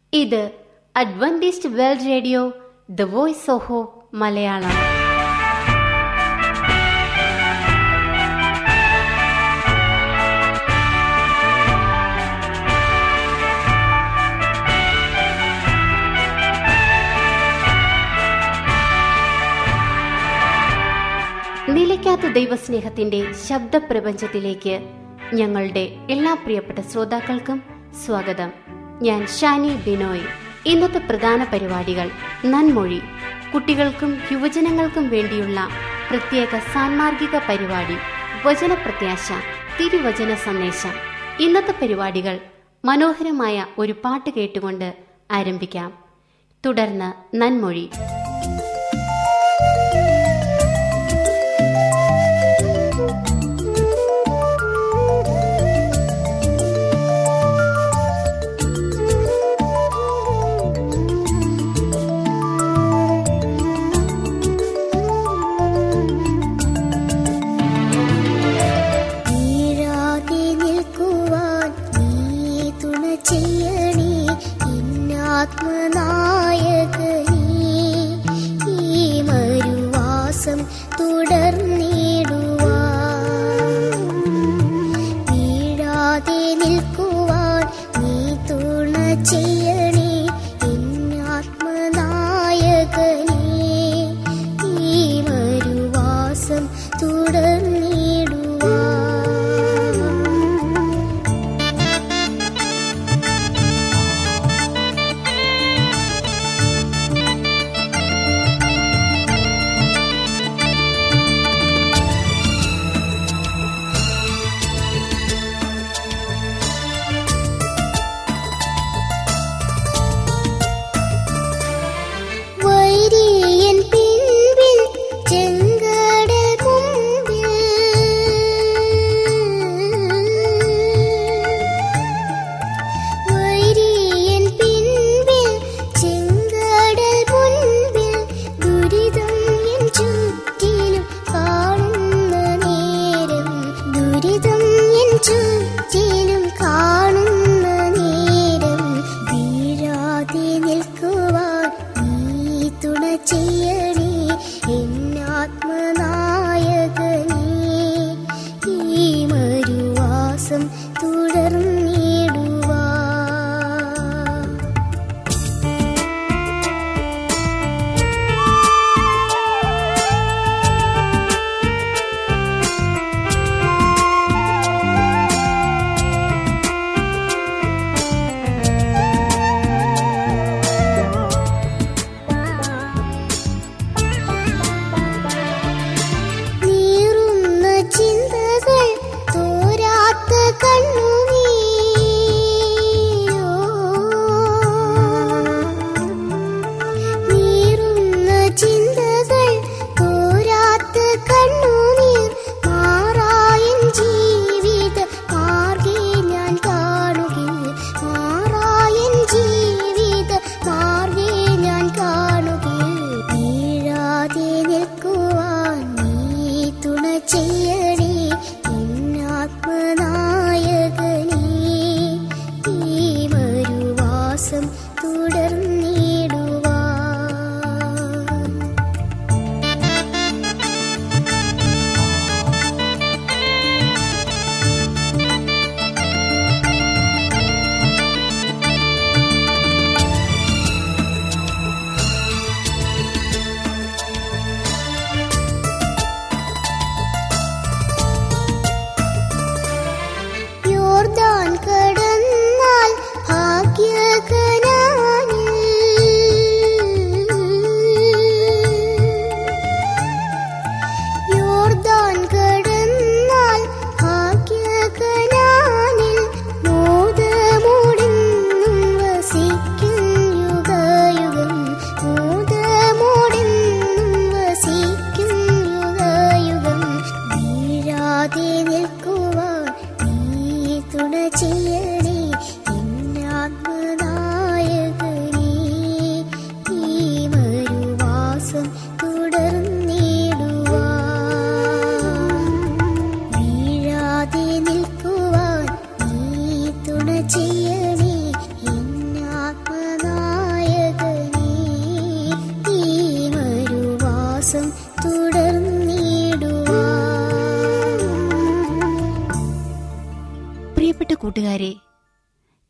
ഇത് Adventist World Radio the Voice of Hope Malayalam നിലയ്ക്കാത്ത ദൈവസ്നേഹത്തിന്റെ ശബ്ദപ്രപഞ്ചത്തിലേക്ക് ഞങ്ങളുടെ എല്ലാ പ്രിയപ്പെട്ട ശ്രോതാക്കൾക്കും സ്വാഗതം ഞാൻ ഷാനി ബിനോയ് ഇന്നത്തെ പ്രധാന പരിപാടികൾ നന്മൊഴി കുട്ടികൾക്കും യുവജനങ്ങൾക്കും വേണ്ടിയുള്ള പ്രത്യേക സാൻമാർഗിക പരിപാടി വചനപ്രത്യാശ തിരുവചന സന്ദേശം ഇന്നത്തെ പരിപാടികൾ മനോഹരമായ ഒരു പാട്ട് കേട്ടുകൊണ്ട് ആരംഭിക്കാം തുടർന്ന് നന്മൊഴി നീരാതെ നിൽക്കുവാൻ നീ തുണ ചെയ്യണേ ഇന്നാത്മനായകനേ ഈ മരുവാസം തുടർന്നിടുവാൻ വീഴാതെ നിൽക്കുവാൻ നീ തുണ ചെയ്യണേ ഇന്നാത്മനായകനേ ഈ മരുവാസം തുടർന്നിടുവാൻ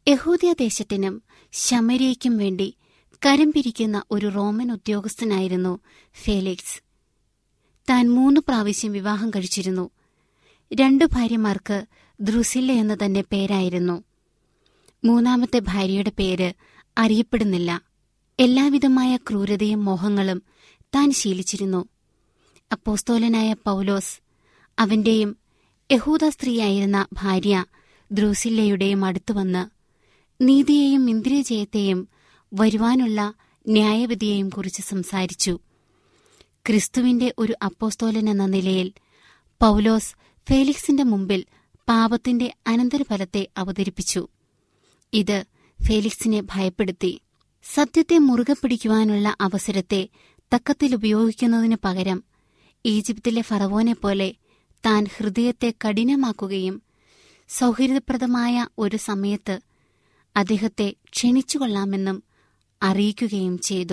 യഹൂദ്യദേശത്തിനും ശമരിയയ്ക്കും വേണ്ടി കരം പിരിക്കുന്ന ഒരു റോമൻ ഉദ്യോഗസ്ഥനായിരുന്നു ഫേലിക്സ് താൻ മൂന്ന് പ്രാവശ്യം വിവാഹം കഴിച്ചിരുന്നു രണ്ടു ഭാര്യമാർക്ക് ദ്രുസില്ല എന്ന തന്നെ പേരായിരുന്നു മൂന്നാമത്തെ ഭാര്യയുടെ പേര് അറിയപ്പെടുന്നില്ല എല്ലാവിധമായ ക്രൂരതയും മോഹങ്ങളും താൻ ശീലിച്ചിരുന്നു അപ്പോസ്തോലനായ പൗലോസ് അവന്റെയും യഹൂദ സ്ത്രീയായിരുന്ന ഭാര്യ ദ്രൂസില്ലയുടെയും അടുത്തുവന്ന് നീതിയെയും ഇന്ദ്രിയജയത്തെയും വരുവാനുള്ള ന്യായവിധിയെയും കുറിച്ച് സംസാരിച്ചു ക്രിസ്തുവിന്റെ ഒരു അപ്പോസ്തോലൻ എന്ന നിലയിൽ പൗലോസ് ഫേലിക്സിന്റെ മുമ്പിൽ പാപത്തിന്റെ അനന്തരഫലത്തെ അവതരിപ്പിച്ചു ഇത് ഫേലിക്സിനെ ഭയപ്പെടുത്തി സത്യത്തെ മുറുകെ പിടിക്കുവാനുള്ള അവസരത്തെ തക്കത്തിൽ ഉപയോഗിക്കുന്നതിനു പകരം ഈജിപ്തിലെ ഫറവോനെ പോലെ താൻ ഹൃദയത്തെ കഠിനമാക്കുകയും സൗഹൃദപ്രദമായ ഒരു സമയത്ത് അദ്ദേഹത്തെ ക്ഷണിച്ചുകൊള്ളാമെന്നും അറിയിക്കുകയും ചെയ്തു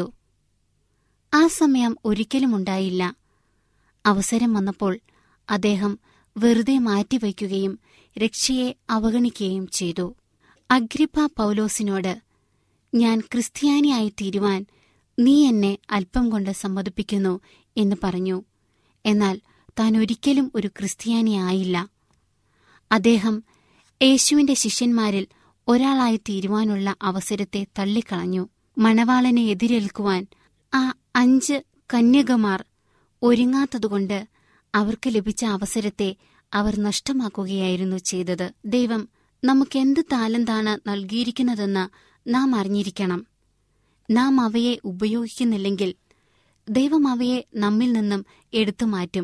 ആ സമയം ഒരിക്കലും ഉണ്ടായില്ല അവസരം വന്നപ്പോൾ അദ്ദേഹം വെറുതെ മാറ്റിവയ്ക്കുകയും രക്ഷയെ അവഗണിക്കുകയും ചെയ്തു അഗ്രിപ്പ പൗലോസിനോട് ഞാൻ ക്രിസ്ത്യാനിയായി തീരുവാൻ നീ എന്നെ അല്പം കൊണ്ട് സമ്മതിപ്പിക്കുന്നു എന്ന് പറഞ്ഞു എന്നാൽ താൻ ഒരിക്കലും ഒരു ക്രിസ്ത്യാനിയായില്ല അദ്ദേഹം യേശുവിന്റെ ശിഷ്യന്മാരിൽ ഒരാളായി തീരുവാനുള്ള അവസരത്തെ തള്ളിക്കളഞ്ഞു മണവാളനെ എതിരേൽക്കുവാൻ ആ അഞ്ച് കന്യകമാർ ഒരുങ്ങാത്തതുകൊണ്ട് അവർക്ക് ലഭിച്ച അവസരത്തെ അവർ നഷ്ടമാക്കുകയായിരുന്നു ചെയ്തത് ദൈവം നമുക്കെന്ത് താലന്താണ് നൽകിയിരിക്കുന്നതെന്ന് നാം അറിഞ്ഞിരിക്കണം നാം അവയെ ഉപയോഗിക്കുന്നില്ലെങ്കിൽ ദൈവം അവയെ നമ്മിൽ നിന്നും എടുത്തു മാറ്റും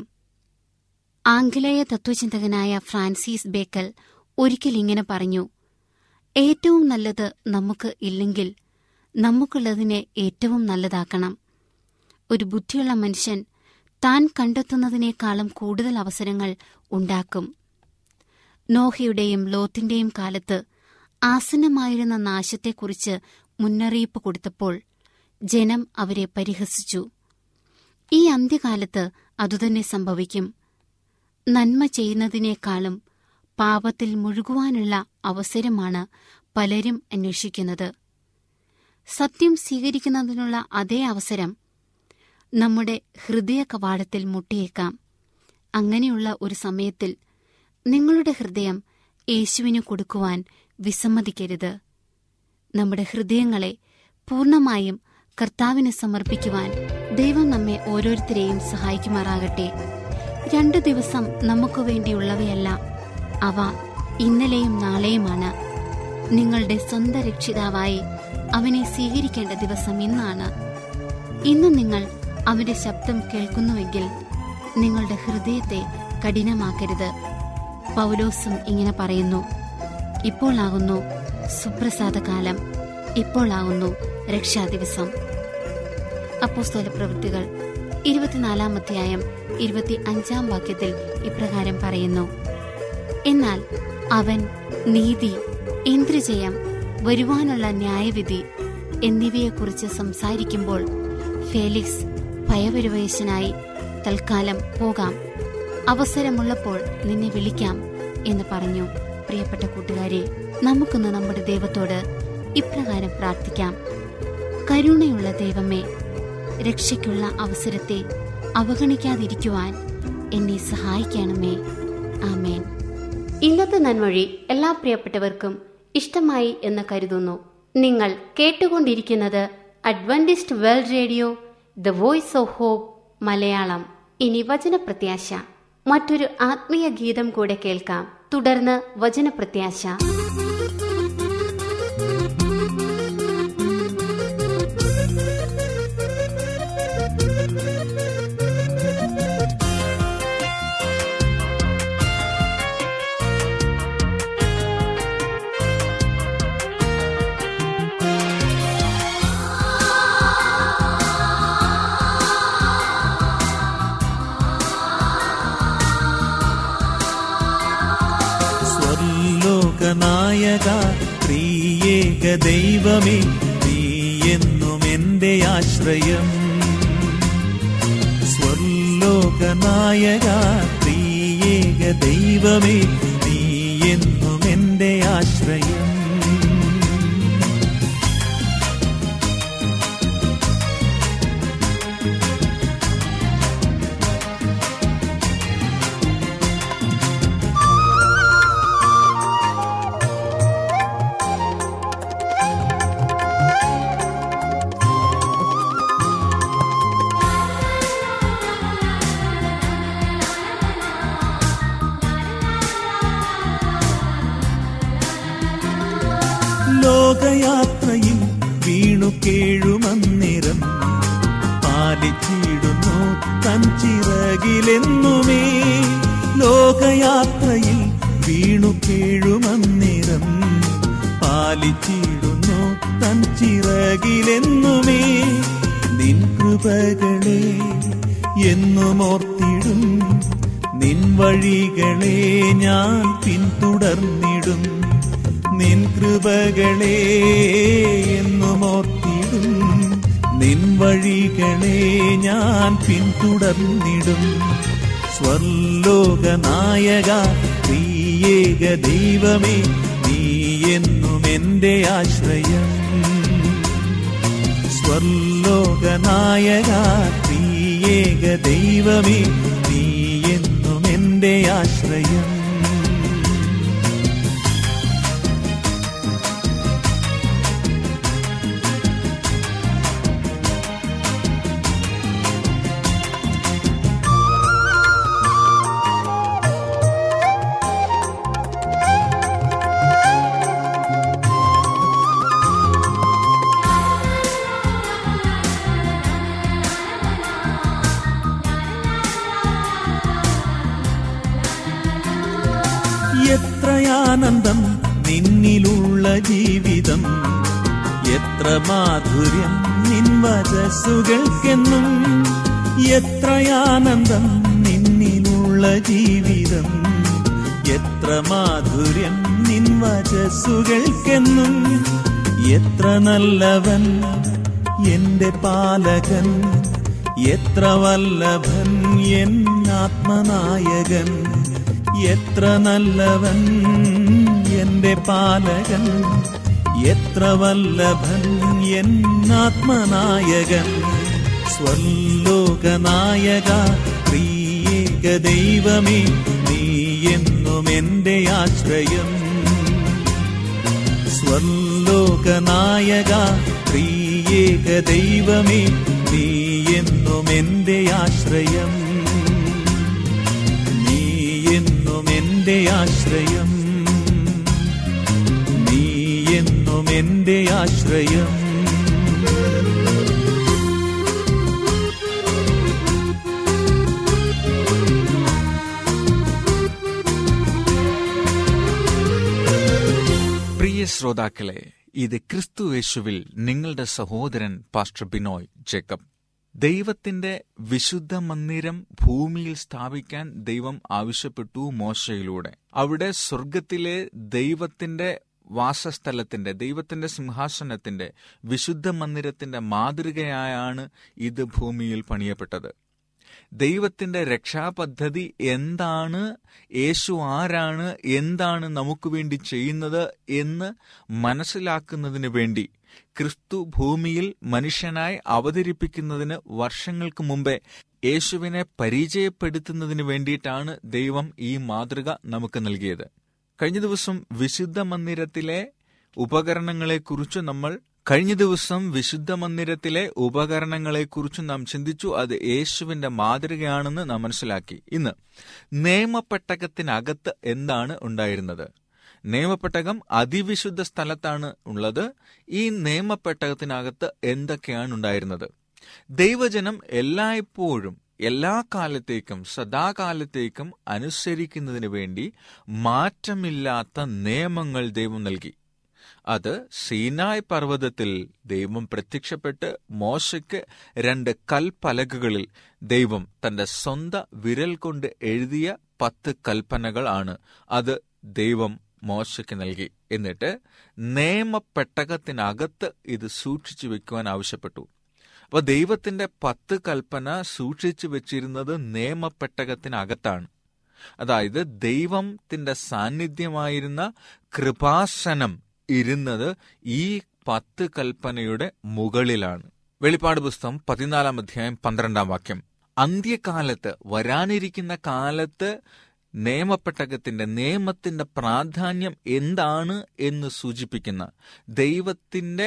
ആംഗലേയ തത്വചിന്തകനായ ഫ്രാൻസിസ് ബേക്കൽ ഒരിക്കൽ ഇങ്ങനെ പറഞ്ഞു ഏറ്റവും നല്ലത് നമുക്ക് ഇല്ലെങ്കിൽ നമുക്കുള്ളതിനെ ഏറ്റവും നല്ലതാക്കണം ഒരു ബുദ്ധിയുള്ള മനുഷ്യൻ താൻ കണ്ടെത്തുന്നതിനേക്കാളും കൂടുതൽ അവസരങ്ങൾ ഉണ്ടാക്കും നോഹയുടെയും ലോത്തിന്റെയും കാലത്ത് ആസന്നമായിരുന്ന നാശത്തെക്കുറിച്ച് മുന്നറിയിപ്പ് കൊടുത്തപ്പോൾ ജനം അവരെ പരിഹസിച്ചു ഈ അന്ത്യകാലത്ത് അതുതന്നെ സംഭവിക്കും നന്മ ചെയ്യുന്നതിനേക്കാളും പാപത്തിൽ മുഴുകുവാനുള്ള അവസരമാണ് പലരും അന്വേഷിക്കുന്നത് സത്യം സ്വീകരിക്കുന്നതിനുള്ള അതേ അവസരം നമ്മുടെ ഹൃദയ കവാടത്തിൽ മുട്ടിയേക്കാം അങ്ങനെയുള്ള ഒരു സമയത്തിൽ നിങ്ങളുടെ ഹൃദയം യേശുവിന് കൊടുക്കുവാൻ വിസമ്മതിക്കരുത് നമ്മുടെ ഹൃദയങ്ങളെ പൂർണ്ണമായും കർത്താവിന് സമർപ്പിക്കുവാൻ ദൈവം നമ്മെ ഓരോരുത്തരെയും സഹായിക്കുമാറാകട്ടെ രണ്ടു ദിവസം നമുക്ക് വേണ്ടിയുള്ളവയല്ല അവ ഇന്നലെയും നാളെയുമാണ് നിങ്ങളുടെ സ്വന്തം രക്ഷിതാവായി അവനെ സ്വീകരിക്കേണ്ട ദിവസം ഇന്നാണ് ഇന്ന് നിങ്ങൾ അവന്റെ ശബ്ദം കേൾക്കുന്നുവെങ്കിൽ നിങ്ങളുടെ ഹൃദയത്തെ കഠിനമാക്കരുത് പൗലോസും ഇങ്ങനെ പറയുന്നു ഇപ്പോളാകുന്നു സുപ്രസാദകാലം ഇപ്പോളാകുന്നു രക്ഷാദിവസം അപ്പോസ്തോല പ്രവൃത്തികൾ ഇരുപത്തിനാലാം അധ്യായം ഇരുപത്തി അഞ്ചാം വാക്യത്തിൽ ഇപ്രകാരം പറയുന്നു എന്നാൽ അവൻ നീതി ഇന്ദ്രജയം വരുവാനുള്ള ന്യായവിധി എന്നിവയെക്കുറിച്ച് സംസാരിക്കുമ്പോൾ ഫേലിക്സ് ഭയപരിവേശനായി തൽക്കാലം പോകാം അവസരമുള്ളപ്പോൾ നിന്നെ വിളിക്കാം എന്ന് പറഞ്ഞു പ്രിയപ്പെട്ട കൂട്ടുകാരെ നമുക്കൊന്ന് നമ്മുടെ ദൈവത്തോട് ഇപ്രകാരം പ്രാർത്ഥിക്കാം കരുണയുള്ള ദൈവമേ രക്ഷയ്ക്കുള്ള അവസരത്തെ അവഗണിക്കാതിരിക്കുവാൻ എന്നെ സഹായിക്കണമേ ആമേൻ ഇന്നത്തെ നന്മൊഴി എല്ലാ പ്രിയപ്പെട്ടവർക്കും ഇഷ്ടമായി എന്ന് കരുതുന്നു നിങ്ങൾ കേട്ടുകൊണ്ടിരിക്കുന്നത് Adventist World Radio the Voice of Hope Malayalam ഇനി വചനപ്രത്യാശ മറ്റൊരു ആത്മീയ ഗീതം കൂടെ കേൾക്കാം തുടർന്ന് വചനപ്രത്യാശ സ്വർലോകനായക പ്രിയേക ദൈവമേ നീ എന്നും എന്റെ ആശ്രയം സ്വർലോകനായക പ്രിയേക ദൈവമേ നീ എന്നും എന്റെ ആശ്രയം വീണു കേഴുമന്നിരം പാലിച്ചിടുന്നു തൻ ചിറകിലെന്നുമേ ലോകയാത്രയിൽ വീണു കേഴുമന്നിരം പാലിച്ചിടുന്നു തൻ ചിറകിലെന്നുമേ നിൻ കൃപകളെ എന്നും ഓർത്തിടും നിൻ വഴികളെ ഞാൻ പിന്തുടർന്നിടും നിൻ കൃപകളെ എന്നും ഓർത്തിടും നിൻ വഴികളെ ഞാൻ പിന്തുടർന്നിടും സ്വർലോക നായക നീയേക ദൈവമേ നീ എന്നും എന്റെ ആശ്രയം സ്വർലോക നായക നീയേക ദൈവമേ നീ എന്നും എന്റെ ആശ്രയം എത്രയാനന്ദം നിന്നിലുള്ള ജീവിതം എത്ര മാധുര്യം നിൻ വചസ്സുകൾക്കെന്നും എത്രയാനന്ദം നിന്നിലുള്ള ജീവിതം എത്ര മാധുര്യം നിൻ വചസ്സുകൾക്കെന്നും എത്ര നല്ലവൻ എന്റെ പാലകൻ എത്ര വല്ലഭൻ എൻ ആത്മനായകൻ എത്ര നല്ലവൻ എന്റെ പാലകൻ എത്ര വല്ലഭൻ എൻ ആത്മനായകൻ സ്വർലോകനായക പ്രിയേക ദൈവമേ നീ എന്നും എന്റെ ആശ്രയം സ്വർലോകനായക പ്രിയേക ദൈവമേ നീ എന്നും എന്റെ ആശ്രയം നീ എന്നും എന്റെ ആശ്രയം നീ എന്നും എന്റെ ആശ്രയം പ്രിയ ശ്രോതാക്കളെ ഇത് ക്രിസ്തു യേശുവിൽ നിങ്ങളുടെ സഹോദരൻ പാസ്റ്റർ ബിനോയ് ജേക്കബ് ദൈവത്തിന്റെ വിശുദ്ധ മന്ദിരം ഭൂമിയിൽ സ്ഥാപിക്കാൻ ദൈവം ആവശ്യപ്പെട്ടു മോശയിലൂടെ അവിടെ സ്വർഗത്തിലെ ദൈവത്തിന്റെ വാസസ്ഥലത്തിന്റെ ദൈവത്തിന്റെ സിംഹാസനത്തിന്റെ വിശുദ്ധ മന്ദിരത്തിന്റെ മാതൃകയായാണ് ഇത് ഭൂമിയിൽ പണിയപ്പെട്ടത് ദൈവത്തിന്റെ രക്ഷാപദ്ധതി എന്താണ് യേശു ആരാണ് എന്താണ് നമുക്ക് വേണ്ടി ചെയ്യുന്നത് എന്ന് മനസ്സിലാക്കുന്നതിന് വേണ്ടി ക്രിസ്തു ഭൂമിയിൽ മനുഷ്യനായി അവതരിപ്പിക്കുന്നതിന് വർഷങ്ങൾക്ക് മുമ്പേ യേശുവിനെ പരിചയപ്പെടുത്തുന്നതിന് വേണ്ടിയിട്ടാണ് ദൈവം ഈ മാതൃക നമുക്ക് നൽകിയത് കഴിഞ്ഞ ദിവസം വിശുദ്ധ മന്ദിരത്തിലെ ഉപകരണങ്ങളെക്കുറിച്ച് നമ്മൾ കഴിഞ്ഞ ദിവസം വിശുദ്ധ മന്ദിരത്തിലെ ഉപകരണങ്ങളെക്കുറിച്ച് നാം ചിന്തിച്ചു അത് യേശുവിന്റെ മാതൃകയാണെന്ന് നാം മനസ്സിലാക്കി ഇന്ന് നിയമപ്പെട്ടകത്തിനകത്ത് എന്താണ് ഉണ്ടായിരുന്നത് നിയമപ്പെട്ടകം അതിവിശുദ്ധ സ്ഥലത്താണ് ഉള്ളത് ഈ നിയമപ്പെട്ടകത്തിനകത്ത് എന്തൊക്കെയാണ് ഉണ്ടായിരുന്നത് ദൈവജനം എല്ലായ്പ്പോഴും എല്ലാ കാലത്തേക്കും സദാകാലത്തേക്കും അനുസരിക്കുന്നതിന് വേണ്ടി മാറ്റമില്ലാത്ത നിയമങ്ങൾ ദൈവം നൽകി അത് സീനായ് പർവ്വതത്തിൽ ദൈവം പ്രത്യക്ഷപ്പെട്ട് മോശയ്ക്ക് രണ്ട് കൽപ്പലകകളിൽ ദൈവം തന്റെ സ്വന്തം വിരൽ കൊണ്ട് എഴുതിയ പത്ത് കൽപ്പനകൾ ആണ് അത് ദൈവം മോശയ്ക്ക് നൽകി എന്നിട്ട് നിയമപ്പെട്ടകത്തിനകത്ത് ഇത് സൂക്ഷിച്ചു വെക്കുവാൻ ആവശ്യപ്പെട്ടു അപ്പൊ ദൈവത്തിന്റെ പത്ത് കൽപ്പന സൂക്ഷിച്ചു വെച്ചിരുന്നത് നിയമപ്പെട്ടകത്തിനകത്താണ് അതായത് ദൈവത്തിന്റെ സാന്നിധ്യമായിരുന്ന കൃപാസനം ഇരുന്നത് ഈ പത്ത് കൽപ്പനയുടെ മുകളിലാണ് വെളിപ്പാട് പുസ്തകം പതിനാലാം അധ്യായം പന്ത്രണ്ടാം വാക്യം അന്ത്യകാലത്ത് വരാനിരിക്കുന്ന കാലത്ത് നിയമപ്പെട്ടകത്തിന്റെ നിയമത്തിന്റെ പ്രാധാന്യം എന്താണ് എന്ന് സൂചിപ്പിക്കുന്ന ദൈവത്തിന്റെ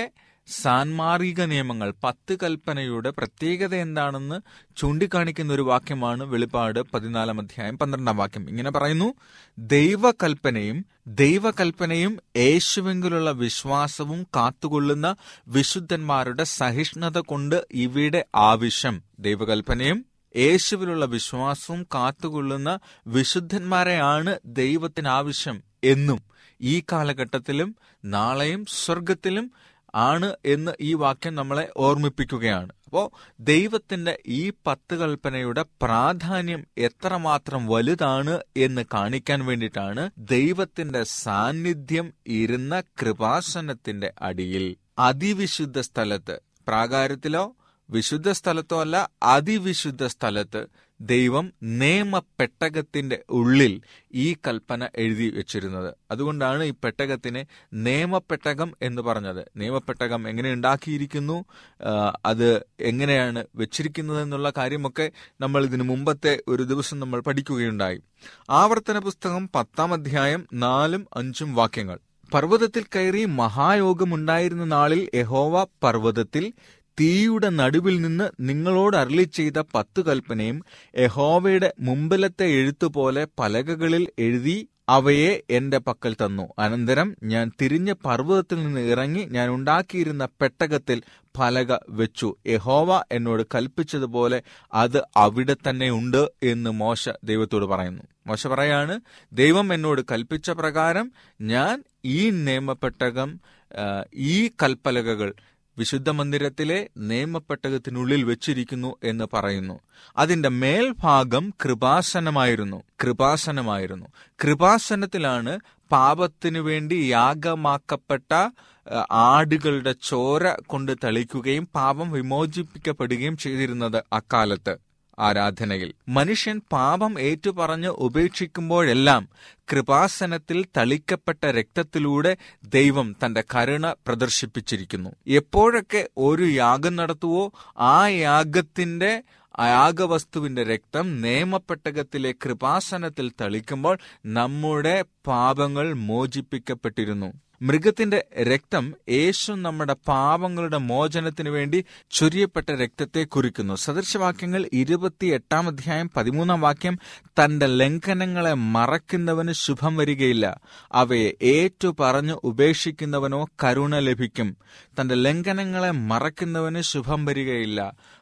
സാൻമാർഗിക നിയമങ്ങൾ പത്ത് കൽപ്പനയുടെ പ്രത്യേകത എന്താണെന്ന് ചൂണ്ടിക്കാണിക്കുന്ന ഒരു വാക്യമാണ് വെളിപ്പാട് പതിനാലാം അധ്യായം പന്ത്രണ്ടാം വാക്യം ഇങ്ങനെ പറയുന്നു ദൈവകൽപ്പനയും ദൈവകൽപ്പനയും യേശുവെങ്കിലുള്ള വിശ്വാസവും കാത്തുകൊള്ളുന്ന വിശുദ്ധന്മാരുടെ സഹിഷ്ണുത കൊണ്ട് ഇവിടെ ആവശ്യം ദൈവകൽപ്പനയും യേശുവിലുള്ള വിശ്വാസവും കാത്തുകൊള്ളുന്ന വിശുദ്ധന്മാരെയാണ് ദൈവത്തിന് ആവശ്യം എന്നും ഈ കാലഘട്ടത്തിലും നാളെയും സ്വർഗത്തിലും ആണ് എന്ന് ഈ വാക്യം നമ്മളെ ഓർമ്മിപ്പിക്കുകയാണ് അപ്പോ ദൈവത്തിന്റെ ഈ പത്ത് കൽപ്പനയുടെ പ്രാധാന്യം എത്രമാത്രം വലുതാണ് എന്ന് കാണിക്കാൻ വേണ്ടിയിട്ടാണ് ദൈവത്തിന്റെ സാന്നിധ്യം ഇരുന്ന കൃപാസനത്തിന്റെ അടിയിൽ അതിവിശുദ്ധ സ്ഥലത്ത് പ്രാകാരത്തിലോ വിശുദ്ധ സ്ഥലത്തോ അല്ല അതിവിശുദ്ധ സ്ഥലത്ത് ദൈവം നിയമപ്പെട്ടകത്തിന്റെ ഉള്ളിൽ ഈ കൽപ്പന എഴുതി വെച്ചിരുന്നത് അതുകൊണ്ടാണ് ഈ പെട്ടകത്തിന് നിയമപ്പെട്ടകം എന്ന് പറഞ്ഞത് നിയമപ്പെട്ടകം എങ്ങനെ ഉണ്ടാക്കിയിരിക്കുന്നു ആ, അത് എങ്ങനെയാണ് വെച്ചിരിക്കുന്നത് എന്നുള്ള കാര്യമൊക്കെ നമ്മൾ ഇതിനു മുമ്പത്തെ ഒരു ദിവസം നമ്മൾ പഠിക്കുകയുണ്ടായി ആവർത്തന പുസ്തകം പത്താം അധ്യായം നാലും അഞ്ചും വാക്യങ്ങൾ പർവ്വതത്തിൽ കയറി മഹായോഗമുണ്ടായിരുന്ന നാളിൽ യഹോവ പർവ്വതത്തിൽ തീയുടെ നടുവിൽ നിന്ന് നിങ്ങളോട് അരളി ചെയ്ത പത്തു കൽപ്പനയും യഹോവയുടെ മുമ്പിലത്തെ എഴുത്തുപോലെ പലകകളിൽ എഴുതി അവയെ എന്റെ പക്കൽ തന്നു അനന്തരം ഞാൻ തിരിഞ്ഞ പർവ്വതത്തിൽ നിന്ന് ഇറങ്ങി ഞാൻ ഉണ്ടാക്കിയിരുന്ന പെട്ടകത്തിൽ പലക വെച്ചു യഹോവ എന്നോട് കൽപ്പിച്ചതുപോലെ അത് അവിടെ തന്നെ ഉണ്ട് എന്ന് മോശ ദൈവത്തോട് പറയുന്നു മോശ പറയാണ് ദൈവം എന്നോട് കൽപ്പിച്ച പ്രകാരം ഞാൻ ഈ നിയമപ്പെട്ടകം ആ, ഈ കൽപ്പലകകൾ വിശുദ്ധ മന്ദിരത്തിലെ നിയമപ്പെട്ടകത്തിനുള്ളിൽ വെച്ചിരിക്കുന്നു എന്ന് പറയുന്നു അതിന്റെ മേൽഭാഗം കൃപാസനമായിരുന്നു കൃപാസനമായിരുന്നു കൃപാസനത്തിലാണ് പാപത്തിനു വേണ്ടി യാഗമാക്കപ്പെട്ട ആ, ആടുകളുടെ ചോര കൊണ്ട് തളിക്കുകയും പാപം വിമോചിപ്പിക്കപ്പെടുകയും ചെയ്തിരുന്നത് അക്കാലത്ത് ആരാധനയിൽ മനുഷ്യൻ പാപം ഏറ്റുപറഞ്ഞ് ഉപേക്ഷിക്കുമ്പോഴെല്ലാം കൃപാസനത്തിൽ തളിക്കപ്പെട്ട രക്തത്തിലൂടെ ദൈവം തന്റെ കരുണ പ്രദർശിപ്പിച്ചിരിക്കുന്നു എപ്പോഴൊക്കെ ഒരു യാഗം നടത്തുവോ ആ യാഗത്തിന്റെ ആ യാഗവസ്തുവിന്റെ രക്തം നിയമപ്പെട്ടകത്തിലെ കൃപാസനത്തിൽ തളിക്കുമ്പോൾ നമ്മുടെ പാപങ്ങൾ മോചിപ്പിക്കപ്പെട്ടിരുന്നു മൃഗത്തിന്റെ രക്തം യേശു നമ്മുടെ പാപങ്ങളുടെ മോചനത്തിനു വേണ്ടി ചൊരിയപ്പെട്ട രക്തത്തെ കുറിക്കുന്നു സദൃശവാക്യങ്ങൾ ഇരുപത്തി എട്ടാം അധ്യായം പതിമൂന്നാം വാക്യം തന്റെ ലംഘനങ്ങളെ മറക്കുന്നവന് ശുഭം വരികയില്ല അവയെ ഏറ്റു പറഞ്ഞു ഉപേക്ഷിക്കുന്നവനോ കരുണ ലഭിക്കും തന്റെ ലംഘനങ്ങളെ മറക്കുന്നവന് ശുഭം വരികയില്ല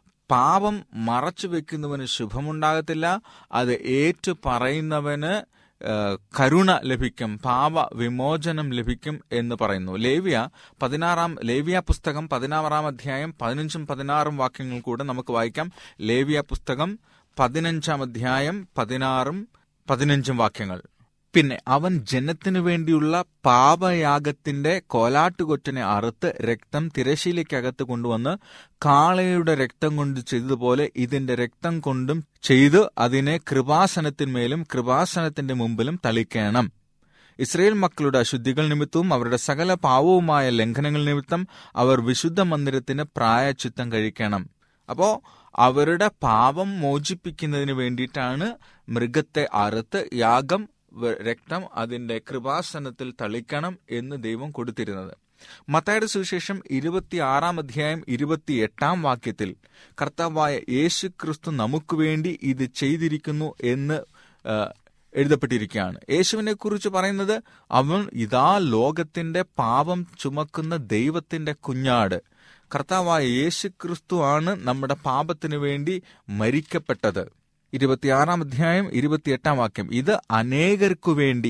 പാപം മറച്ചു വെക്കുന്നവന് ശുഭമുണ്ടാകത്തില്ല അത് ഏറ്റു പറയുന്നവന് ഏഹ്, കരുണ ലഭിക്കും പാപ വിമോചനം ലഭിക്കും എന്ന് പറയുന്നു ലേവ്യ പതിനാറാം ലേവ്യ പുസ്തകം പതിനാറാം അധ്യായം പതിനഞ്ചും പതിനാറും വാക്യങ്ങൾ കൂടെ നമുക്ക് വായിക്കാം ലേവ്യ പുസ്തകം പതിനഞ്ചാം അധ്യായം പതിനാറും പതിനഞ്ചും വാക്യങ്ങൾ പിന്നെ അവൻ ജനത്തിനു വേണ്ടിയുള്ള പാപയാഗത്തിന്റെ കോലാട്ടുകൊറ്റനെ അറുത്ത് രക്തം തിരശീലയ്ക്കകത്ത് കൊണ്ടുവന്ന് കാളയുടെ രക്തം കൊണ്ട് ചെയ്തതുപോലെ ഇതിന്റെ രക്തം കൊണ്ടും ചെയ്ത് അതിനെ കൃപാസനത്തിന്മേലും കൃപാസനത്തിന്റെ മുമ്പിലും തളിക്കണം ഇസ്രയേൽ മക്കളുടെ അശുദ്ധികൾ നിമിത്തവും അവരുടെ സകല പാവവുമായ ലംഘനങ്ങൾ നിമിത്തം അവർ വിശുദ്ധ മന്ദിരത്തിന് പ്രായച്ചിത്തം കഴിക്കണം അപ്പോ അവരുടെ പാപം മോചിപ്പിക്കുന്നതിന് വേണ്ടിയിട്ടാണ് മൃഗത്തെ അറുത്ത് യാഗം വ- രക്തം അതിന്റെ കൃപാസനത്തിൽ തളിക്കണം എന്ന് ദൈവം കൊടുത്തിരുന്നത് മത്തായുടെ സുവിശേഷം ഇരുപത്തിയാറാം അധ്യായം ഇരുപത്തിയെട്ടാം വാക്യത്തിൽ കർത്താവായ യേശു ക്രിസ്തു നമുക്ക് വേണ്ടി ഇത് ചെയ്തിരിക്കുന്നു എന്ന് ആ, എഴുതപ്പെട്ടിരിക്കുകയാണ് യേശുവിനെ കുറിച്ച് പറയുന്നത് അവൻ ഇതാ ലോകത്തിന്റെ പാപം ചുമക്കുന്ന ദൈവത്തിന്റെ കുഞ്ഞാട് കർത്താവായ യേശു ക്രിസ്തു ആണ് നമ്മുടെ പാപത്തിനു വേണ്ടി മരിക്കപ്പെട്ടത് ഇരുപത്തിയാറാം അധ്യായം ഇരുപത്തിയെട്ടാം വാക്യം ഇത് അനേകർക്കു വേണ്ടി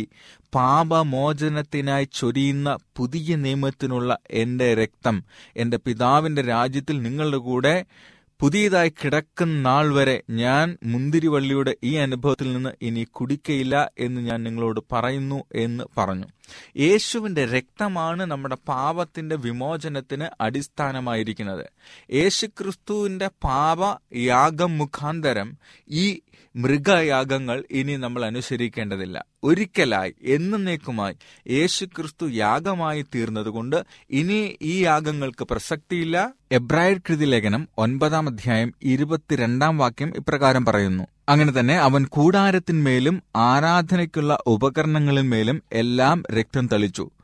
പാപമോചനത്തിനായി ചൊരിയുന്ന പുതിയ നിയമത്തിനുള്ള എന്റെ രക്തം എന്റെ പിതാവിന്റെ രാജ്യത്തിൽ നിങ്ങളുടെ കൂടെ പുതിയതായി കിടക്കുന്ന നാൾ വരെ ഞാൻ മുന്തിരിവള്ളിയുടെ ഈ അനുഭവത്തിൽ നിന്ന് ഇനി കുടിക്കയില്ല എന്ന് ഞാൻ നിങ്ങളോട് പറയുന്നു എന്ന് പറഞ്ഞു യേശുവിന്റെ രക്തമാണ് നമ്മുടെ പാപത്തിന്റെ വിമോചനത്തിന് അടിസ്ഥാനമായിരിക്കുന്നത് യേശുക്രിസ്തുവിന്റെ പാപ യാഗം മുഖാന്തരം ഈ മൃഗയാഗങ്ങൾ ഇനി നമ്മൾ അനുസരിക്കേണ്ടതില്ല ഒരിക്കലായി എന്നേക്കുമായി യേശുക്രിസ്തു യാഗമായി തീർന്നതുകൊണ്ട് ഇനി ഈ യാഗങ്ങൾക്ക് പ്രസക്തിയില്ല എബ്രായർ കൃതി ലേഖനം ഒൻപതാം അധ്യായം ഇരുപത്തിരണ്ടാം വാക്യം ഇപ്രകാരം പറയുന്നു അങ്ങനെ തന്നെ അവൻ കൂടാരത്തിന്മേലും ആരാധനയ്ക്കുള്ള ഉപകരണങ്ങളിന്മേലും എല്ലാം രക്തം തളിച്ചു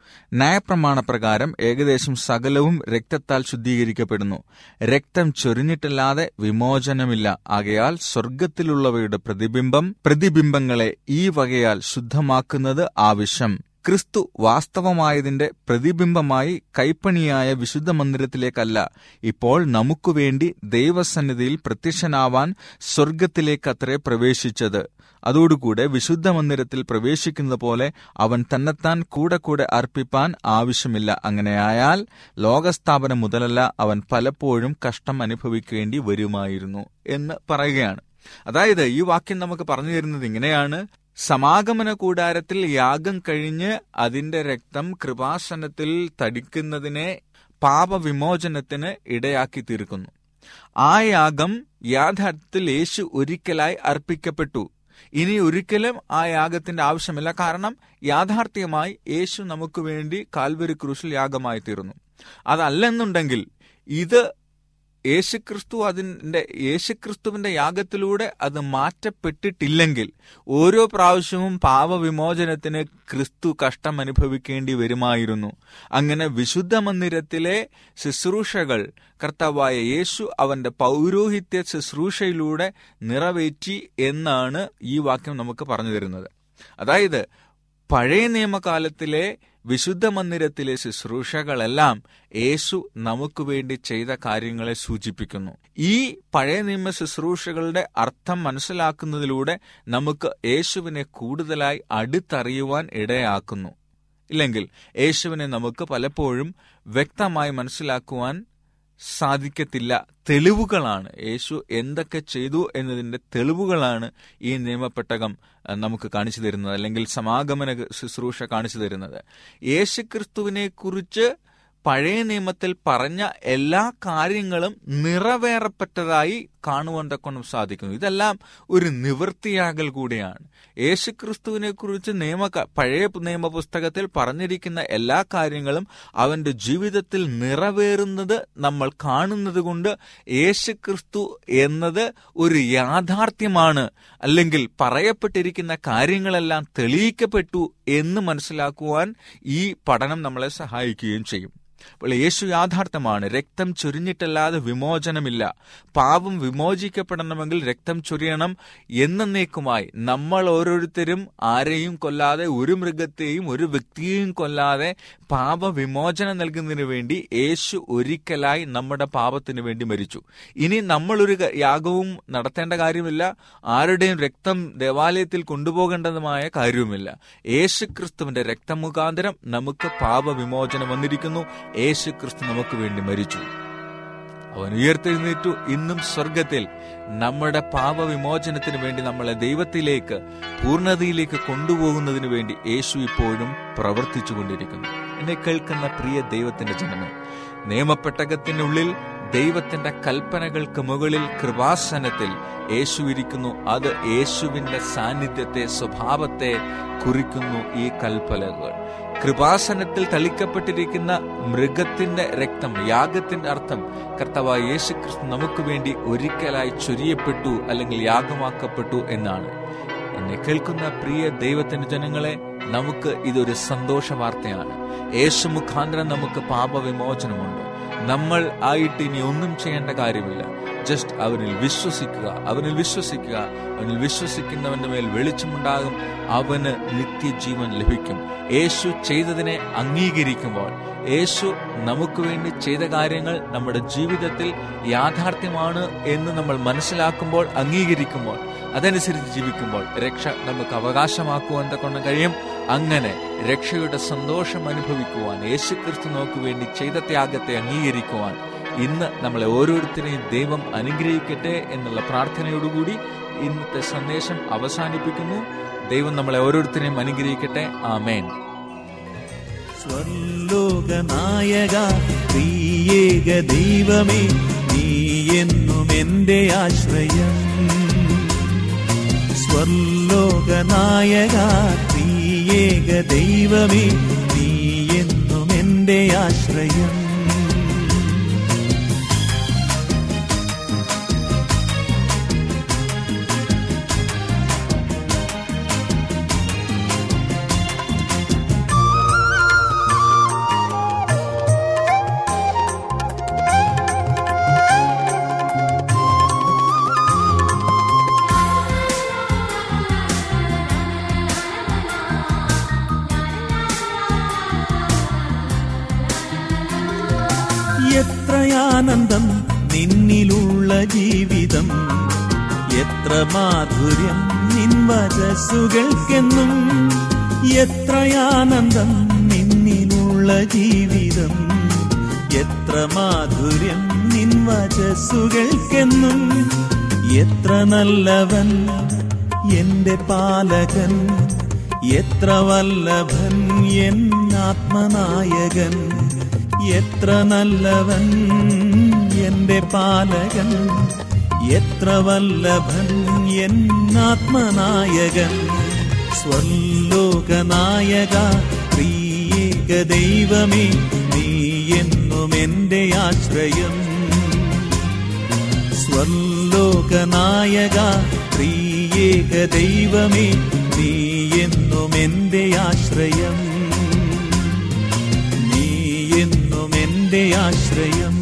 ന്യായപ്രമാണപ്രകാരം ഏകദേശം സകലവും രക്തത്താൽ ശുദ്ധീകരിക്കപ്പെടുന്നു രക്തം ചൊരിഞ്ഞിട്ടല്ലാതെ വിമോചനമില്ല ആകയാൽ സ്വർഗത്തിലുള്ളവയുടെ പ്രതിബിംബം പ്രതിബിംബങ്ങളെ ഈ വകയാൽ ശുദ്ധമാക്കുന്നത് ആവശ്യം ക്രിസ്തു വാസ്തവമായതിന്റെ പ്രതിബിംബമായി കൈപ്പണിയായ വിശുദ്ധ മന്ദിരത്തിലേക്കല്ല ഇപ്പോൾ നമുക്കുവേണ്ടി ദൈവസന്നിധിയിൽ പ്രത്യക്ഷനാവാൻ സ്വർഗത്തിലേക്കത്രേ പ്രവേശിച്ചത് അതോടുകൂടെ വിശുദ്ധ മന്ദിരത്തിൽ പ്രവേശിക്കുന്നത് പോലെ അവൻ തന്നെത്താൻ കൂടെ കൂടെ അർപ്പിപ്പാൻ ആവശ്യമില്ല അങ്ങനെയായാൽ ലോകസ്ഥാപനം മുതലല്ല അവൻ പലപ്പോഴും കഷ്ടം അനുഭവിക്കേണ്ടി വരുമായിരുന്നു എന്ന് പറയുകയാണ് അതായത് ഈ വാക്യം നമുക്ക് പറഞ്ഞു തരുന്നത് ഇങ്ങനെയാണ് സമാഗമന കൂടാരത്തിൽ യാഗം കഴിഞ്ഞ് അതിന്റെ രക്തം കൃപാസനത്തിൽ തടിക്കുന്നതിനെ പാപവിമോചനത്തിന് ഇടയാക്കി തീർക്കുന്നു ആ യാഗം യാഥാർത്ഥ്യത്തിൽ യേശു ഒരിക്കലായി അർപ്പിക്കപ്പെട്ടു ഇനി ഒരിക്കലും ആ യാഗത്തിന്റെ ആവശ്യമില്ല കാരണം യാഥാർത്ഥ്യമായി യേശു നമുക്ക് വേണ്ടി കാൽവരി ക്രൂശിൽ യാഗമായി തീർന്നു അതല്ലെന്നുണ്ടെങ്കിൽ ഇത് യേശുക്രിസ്തു അതിന്റെ യേശുക്രിസ്തുവിന്റെ യാഗത്തിലൂടെ അത് മാറ്റപ്പെട്ടിട്ടില്ലെങ്കിൽ ഓരോ പ്രാവശ്യവും പാവവിമോചനത്തിന് ക്രിസ്തു കഷ്ടം അനുഭവിക്കേണ്ടി വരുമായിരുന്നു അങ്ങനെ വിശുദ്ധ മന്ദിരത്തിലെ ശുശ്രൂഷകൾ കർത്താവായ യേശു അവന്റെ പൗരോഹിത്യ ശുശ്രൂഷയിലൂടെ നിറവേറ്റി എന്നാണ് ഈ വാക്യം നമുക്ക് പറഞ്ഞു തരുന്നത് അതായത് പഴയ നിയമകാലത്തിലെ വിശുദ്ധ മന്ദിരത്തിലെ ശുശ്രൂഷകളെല്ലാം യേശു നമുക്ക് വേണ്ടി ചെയ്ത കാര്യങ്ങളെ സൂചിപ്പിക്കുന്നു ഈ പഴയ നിയമ ശുശ്രൂഷകളുടെ അർത്ഥം മനസ്സിലാക്കുന്നതിലൂടെ നമുക്ക് യേശുവിനെ കൂടുതലായി അടുത്തറിയുവാൻ ഇടയാക്കുന്നു ഇല്ലെങ്കിൽ യേശുവിനെ നമുക്ക് പലപ്പോഴും വ്യക്തമായി മനസ്സിലാക്കുവാൻ സാധിക്കത്തില്ല തെളിവുകളാണ് യേശു എന്തൊക്കെ ചെയ്തു എന്നതിന്റെ തെളിവുകളാണ് ഈ നിയമപ്പെട്ടകം അഹ്, നമുക്ക് കാണിച്ചു തരുന്നത് അല്ലെങ്കിൽ സമാഗമന ശുശ്രൂഷ കാണിച്ചു തരുന്നത് യേശുക്രിസ്തുവിനെ കുറിച്ച് പഴയ നിയമത്തിൽ പറഞ്ഞ എല്ലാ കാര്യങ്ങളും നിറവേറപ്പെട്ടതായി കാണുവാൻ തക്കൊണ്ടും സാധിക്കുന്നു ഇതെല്ലാം ഒരു നിവൃത്തിയാകൽ കൂടിയാണ് യേശുക്രിസ്തുവിനെ കുറിച്ച് നിയമ പഴയ നിയമ പുസ്തകത്തിൽ പറഞ്ഞിരിക്കുന്ന എല്ലാ കാര്യങ്ങളും അവന്റെ ജീവിതത്തിൽ നിറവേറുന്നത് നമ്മൾ കാണുന്നത് കൊണ്ട് യേശുക്രിസ്തു എന്നത് ഒരു യാഥാർത്ഥ്യമാണ് അല്ലെങ്കിൽ പറയപ്പെട്ടിരിക്കുന്ന കാര്യങ്ങളെല്ലാം തെളിയിക്കപ്പെട്ടു എന്ന് മനസ്സിലാക്കുവാൻ ഈ പഠനം നമ്മളെ സഹായിക്കുകയും ചെയ്യും അപ്പോൾ യേശു യാഥാർത്ഥ്യമാണ് രക്തം ചൊരിഞ്ഞിട്ടല്ലാതെ വിമോചനമില്ല പാപം വിമോചിക്കപ്പെടണമെങ്കിൽ രക്തം ചൊരിയണം എന്നേക്കുമായി നമ്മൾ ഓരോരുത്തരും ആരെയും കൊല്ലാതെ ഒരു മൃഗത്തെയും ഒരു വ്യക്തിയെയും കൊല്ലാതെ പാപവിമോചനം നൽകുന്നതിന് വേണ്ടി യേശു ഒരിക്കലായി നമ്മുടെ പാപത്തിന് വേണ്ടി മരിച്ചു ഇനി നമ്മളൊരു ക- യാഗവും നടത്തേണ്ട കാര്യമില്ല ആരുടെയും രക്തം ദേവാലയത്തിൽ കൊണ്ടുപോകേണ്ടതുമായ കാര്യവുമില്ല യേശു ക്രിസ്തുവിന്റെ രക്തം മുഖാന്തരം നമുക്ക് പാപവിമോചനം വന്നിരിക്കുന്നു യേശു ക്രിസ്തു നമുക്ക് വേണ്ടി മരിച്ചു അവൻ ഉയർത്തെഴുന്നേറ്റു ഇന്നും സ്വർഗത്തിൽ നമ്മുടെ പാപവിമോചനത്തിന് വേണ്ടി നമ്മളെ ദൈവത്തിലേക്ക് പൂർണ്ണതയിലേക്ക് കൊണ്ടുപോകുന്നതിന് വേണ്ടി യേശു ഇപ്പോഴും പ്രവർത്തിച്ചു കൊണ്ടിരിക്കുന്നു എന്നെ കേൾക്കുന്ന പ്രിയ ദൈവത്തിന്റെ ജനമേ നിയമപ്പെട്ടകത്തിനുള്ളിൽ ദൈവത്തിന്റെ കൽപ്പനകൾക്ക് മുകളിൽ കൃപാസനത്തിൽ യേശു ഇരിക്കുന്നു അത് യേശുവിന്റെ സാന്നിധ്യത്തെ സ്വഭാവത്തെ കുറിക്കുന്നു ഈ കൽപ്പനകൾ കൃപാസനത്തിൽ തളിക്കപ്പെട്ടിരിക്കുന്ന മൃഗത്തിന്റെ രക്തം യാഗത്തിന്റെ അർത്ഥം കർത്താവായ യേശു ക്രിസ്തു നമുക്ക് വേണ്ടി ഒരിക്കലായി ചൊരിയപ്പെട്ടു അല്ലെങ്കിൽ യാഗമാക്കപ്പെട്ടു എന്നാണ് എന്നെ കേൾക്കുന്ന പ്രിയ ദൈവത്തിന്റെ ജനങ്ങളെ നമുക്ക് ഇതൊരു സന്തോഷ വാർത്തയാണ് യേശു മുഖാന്തരം നമുക്ക് പാപവിമോചനമുണ്ട് നമ്മൾ ആയിട്ട് ഇനി ഒന്നും ചെയ്യേണ്ട കാര്യമില്ല ജസ്റ്റ് അവനിൽ വിശ്വസിക്കുക അവനിൽ വിശ്വസിക്കുക അവനിൽ വിശ്വസിക്കുന്നവന്റെ മേൽ വെളിച്ചമുണ്ടാകും അവന് നിത്യജീവൻ ലഭിക്കും യേശു ചെയ്തതിനെ അംഗീകരിക്കുമ്പോൾ യേശു നമുക്ക് വേണ്ടി ചെയ്ത കാര്യങ്ങൾ നമ്മുടെ ജീവിതത്തിൽ യാഥാർത്ഥ്യമാണ് എന്ന് നമ്മൾ മനസ്സിലാക്കുമ്പോൾ അംഗീകരിക്കുമ്പോൾ അതനുസരിച്ച് ജീവിക്കുമ്പോൾ രക്ഷ നമുക്ക് അവകാശമാക്കുവാൻ തക്കൊണ്ട് കഴിയും അങ്ങനെ രക്ഷയുടെ സന്തോഷം അനുഭവിക്കുവാൻ യേശുക്രിസ്തു നമുക്ക് വേണ്ടി ചെയ്ത ത്യാഗത്തെ അംഗീകരിക്കുവാൻ ഇന്ന് നമ്മളെ ഓരോരുത്തരെയും ദൈവം അനുഗ്രഹിക്കട്ടെ എന്നുള്ള പ്രാർത്ഥനയോടുകൂടി ഇന്നത്തെ സന്ദേശം അവസാനിപ്പിക്കുന്നു ദൈവം നമ്മളെ ഓരോരുത്തരെയും അനുഗ്രഹിക്കട്ടെ ആമേൻ സ്വർലോകനായക പ്രിയേക ദൈവമേ നീ എന്നും എന്റെ ആശ്രയം സ്വർലോകനായക പ്രിയേക ദൈവമേ നീ എന്നും എന്റെ ആശ്രയം ആനന്ദം നിന്നിലുള്ള ജീവിതം എത്ര മാധുര്യം നിൻ വചസ്സുകൾക്കെന്നും എത്രയാനന്ദം നിന്നിലുള്ള ജീവിതം എത്ര മാധുര്യം നിൻ വചസ്സുകൾക്കെന്നും എത്ര നല്ലവൻ എന്റെ പാലകൻ എത്ര വല്ലഭൻ എൻ ആത്മനായകൻ എത്ര നല്ലവൻ എന്റെ പാലകൻ എത്ര വല്ലഭൻ എൻ ആത്മനായകൻ സ്വർലോകനായക പ്രിയേക ദൈവമേ നീ എന്നും എന്റെ ആശ്രയം സ്വർലോകനായക പ്രിയേക ദൈവമേ നീ എന്നും എന്റെ ആശ്രയം നീ എന്നും എന്റെ ആശ്രയം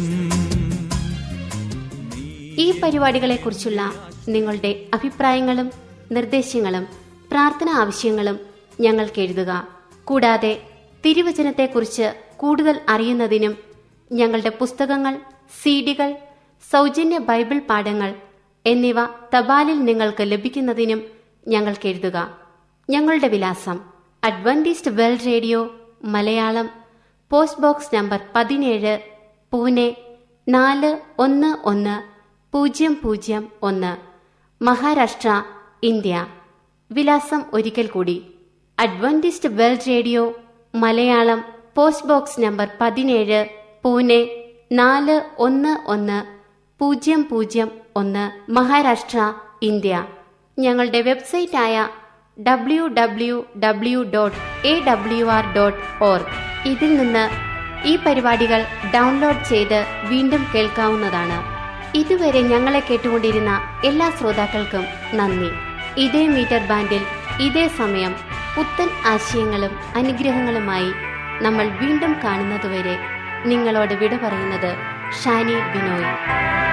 ഈ പരിപാടികളെക്കുറിച്ചുള്ള നിങ്ങളുടെ അഭിപ്രായങ്ങളും നിർദ്ദേശങ്ങളും പ്രാർത്ഥന ആവശ്യങ്ങളും ഞങ്ങൾക്ക് എഴുതുക കൂടാതെ തിരുവചനത്തെക്കുറിച്ച് കൂടുതൽ അറിയുന്നതിനും ഞങ്ങളുടെ പുസ്തകങ്ങൾ സീഡികൾ സൗജന്യ ബൈബിൾ പാഠങ്ങൾ എന്നിവ തപാലിൽ നിങ്ങൾക്ക് ലഭിക്കുന്നതിനും ഞങ്ങൾക്ക് എഴുതുക ഞങ്ങളുടെ വിലാസം Adventist World Radio Malayalam post box number പതിനേഴ് പൂനെ നാല് ഒന്ന് ഒന്ന് പൂജ്യം പൂജ്യം ഒന്ന് മഹാരാഷ്ട്ര ഇന്ത്യ വിലാസം ഒരിക്കൽ കൂടി Adventist World Radio Malayalam post box number പതിനേഴ് പൂനെ നാല് ഒന്ന് ഒന്ന് പൂജ്യം പൂജ്യം ഒന്ന് മഹാരാഷ്ട്ര ഇന്ത്യ ഞങ്ങളുടെ വെബ്സൈറ്റായ W W W dot A W R dot org ഇതിൽ നിന്ന് ഈ പരിപാടികൾ ഡൗൺലോഡ് ചെയ്ത് വീണ്ടും കേൾക്കാവുന്നതാണ് ഇതുവരെ ഞങ്ങളെ കേട്ടുകൊണ്ടിരുന്ന എല്ലാ ശ്രോതാക്കൾക്കും നന്ദി ഇതേ മീറ്റർ ബാൻഡിൽ ഇതേ സമയം പുത്തൻ ആശയങ്ങളും അനുഗ്രഹങ്ങളുമായി നമ്മൾ വീണ്ടും കാണുന്നതുവരെ നിങ്ങളോട് വിട പറയുന്നത് ഷാനി ബിനോയ്